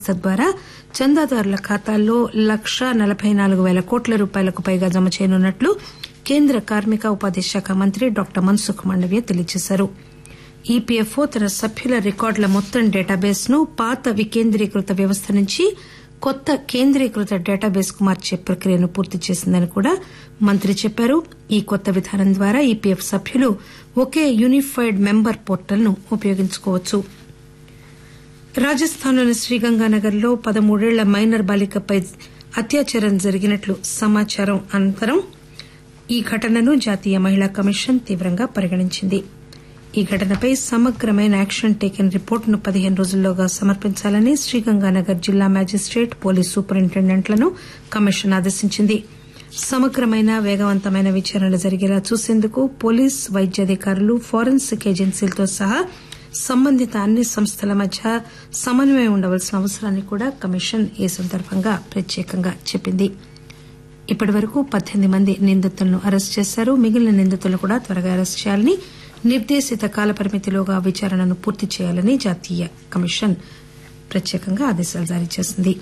ద్వారా చందాదారుల ఖాతాల్లో లక్షా నలబై నాలుగు పేల కోట్ల రూపాయలకు పైగా జమ చేయనున్నట్లు కేంద్ర కార్మిక ఉపాధి శాఖ మంత్రి డాక్టర్ మన్సుఖ్ మాండవ్య తెలియజేశారు ఈపీఎఫ్ఓ తన సభ్యుల రికార్డుల మొత్తం డేటాబేస్ ను పాత వికేంద్రీకృత వ్యవస్థ నుంచి కొత్త కేంద్రీకృత డేటాబేస్ కు మార్చే ప్రక్రియను పూర్తి చేసిందని కూడా మంత్రి చెప్పారు ఈ కొత్త విధానం ద్వారా ఈపీఎఫ్ సభ్యులు ఒకే యూనిఫైడ్ మెంబర్ పోర్టల్ ను ఉపయోగించుకోవచ్చు రాజస్థాన్లోని శ్రీగంగానగర్ లో పదమూడేళ్ల మైనర్ బాలికపై అత్యాచారం జరిగినట్లు సమాచారం అనంతరం ఈ ఘటనను జాతీయ మహిళా కమిషన్ తీవ్రంగా పరిగణించింది ఈ ఘటనపై సమగ్రమైన యాక్షన్ టేకెన్ రిపోర్టును పదిహేను రోజుల్లోగా సమర్పించాలని శ్రీగంగానగర్ జిల్లా మేజిస్టేట్ పోలీసు సూపరింటెండెంట్లను కమిషన్ ఆదేశించింది సమగ్రమైన వేగవంతమైన విచారణ జరిగేలా చూసేందుకు పోలీస్ వైద్యాధికారులు ఫోరెన్సిక్ ఏజెన్సీలతో సహా సంబంధిత అన్ని సంస్థల మధ్య సమన్వయం ఉండవలసిన అవసరాన్ని కూడా కమిషన్ ఈ సందర్భంగా ప్రత్యేకంగా చెప్పింది ఇప్పటి వరకు పద్దెనిమిది మంది నిందితులను అరెస్టు చేశారు మిగిలిన నిందితులను కూడా త్వరగా అరెస్టు చేయాలని నిర్దేశిత కాలపరిమితిలోగా విచారణను పూర్తి చేయాలని జాతీయ కమిషన్ ప్రత్యేకంగా ఆదేశాలు జారీ చేసింది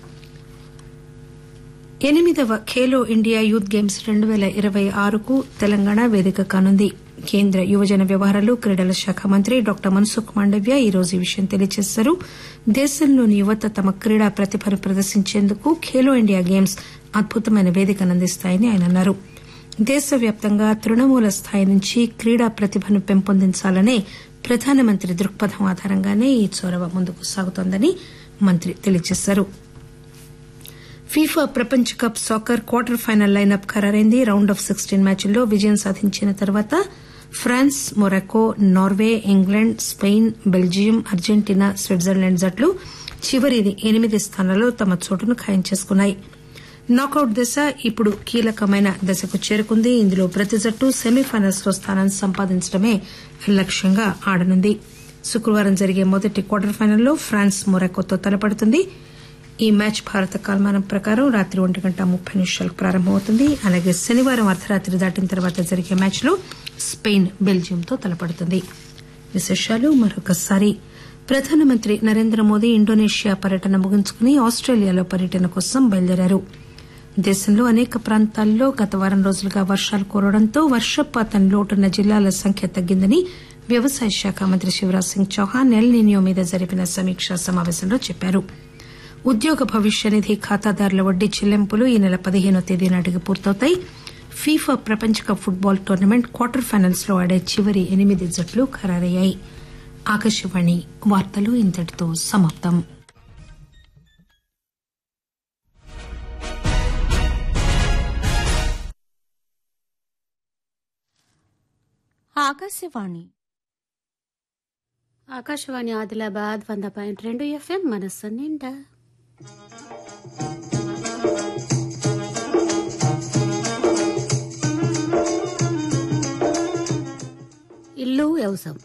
ఎనిమిదవ ఖేలో ఇండియా యూత్ గేమ్స్ రెండు పేల ఇరవై ఆరుకు తెలంగాణ వేదిక కానుంది కేంద్ర యువజన వ్యవహారాలు క్రీడల శాఖ మంత్రి డాక్టర్ మన్సుఖ్ మాండవ్య ఈ రోజు ఈ విషయం తెలియజేశారు దేశంలోని యువత తమ క్రీడా ప్రతిభను ప్రదర్శించేందుకు ఖేలో ఇండియా గేమ్స్ అద్భుతమైన వేదికను అందిస్తాయని ఆయన అన్నారు దేశవ్యాప్తంగా తృణమూల స్థాయి నుంచి క్రీడా ప్రతిభను పెంపొందించాలనే ప్రధానమంత్రి దృక్పథం ఆధారంగానే ఈ చొరవ ముందుకు సాగుతోందని మంత్రి తెలియజేశారు ఫీఫా ప్రపంచ cup soccer quarter final lineup ఖరారైంది రౌండ్ ఆఫ్ సిక్స్టీన్ మ్యాచ్ల్లో విజయం సాధించిన తర్వాత France Morocco Norway England Spain Belgium Argentina Switzerland జట్లు చివరి ఎనిమిది స్థానాల్లో తమ చోటును ఖాయం చేసుకున్నాయి నాకౌట్ దశ ఇప్పుడు కీలకమైన దశకు చేరుకుంది ఇందులో ప్రతి జట్టు సెమీఫైనల్స్ లో స్థానాన్ని సంపాదించడమే లక్ష్యంగా ఆడనుంది శుక్రవారం జరిగే మొదటి క్వార్టర్ ఫైనల్లో ఫ్రాన్స్ మొరాకోతో తలపడుతుంది ఈ మ్యాచ్ భారత కాలమానం ప్రకారం రాత్రి ఒంటి గంట ముప్పై నిమిషాలకు ప్రారంభమవుతుంది అలాగే శనివారం అర్ధరాత్రి దాటిన తర్వాత జరిగే మ్యాచ్లో స్పెయిన్ బెల్జియంతో తలపడుతుంది విశేషాలు మరొకసారి ప్రధానమంత్రి నరేంద్ర మోదీ ఇండోనేషియా పర్యటన ముగించుకుని ఆస్టేలియాలో పర్యటన కోసం బయలుదేరారు దేశంలో అనేక ప్రాంతాల్లో గత వారం రోజులుగా వర్షాలు కురవడంతో వర్షపాతం లోటున్న జిల్లాల సంఖ్య తగ్గిందని వ్యవసాయ శాఖ మంత్రి శివరాజ్ సింగ్ చౌహాన్ ఎల్ నినియో మీద జరిపిన సమీక్షా సమావేశంలో చెప్పారు ఉద్యోగ భవిష్య నిధి ఖాతాదారుల వడ్డీ చెల్లింపులు ఈ నెల పదిహేనో తేదీ నాటికి పూర్తవుతాయి ఫీఫా ప్రపంచ cup football tournament quarter finals లో ఆడే చివరి ఎనిమిది జట్లు ఖరారయ్యాయి ఆకాశవాణి వార్తలు ఇంతటితో సమాప్తం ఆకాశవాణి ఆకాశవాణి ఆదిలాబాద్ వంద పాయింట్ రెండు ఎఫ్ఎం మనస్సు నిండా ఇల్లు వ్యవసాయం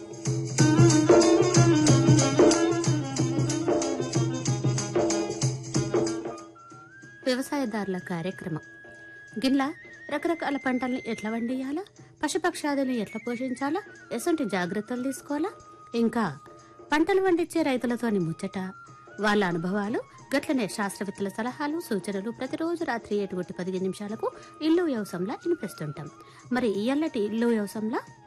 వ్యవసాయదారుల కార్యక్రమం గిట్లా రకరకాల పంటల్ని ఎట్లా వండియాలా పశుపక్షాదులను ఎట్లా పోషించాలా ఎసంటి జాగ్రత్తలు తీసుకోవాలా ఇంకా పంటలు పండించే రైతులతోని ముచ్చట వాళ్ళ అనుభవాలు గట్లనే శాస్త్రవేత్తల సలహాలు సూచనలు ప్రతిరోజు రాత్రి ఏటు కొట్టి పదిహేను నిమిషాలకు ఇల్లు వ్యవసాయంలో వినిపిస్తుంటాం మరి ఇయ్యల్లటి ఇల్లు వ్యవసాయంలో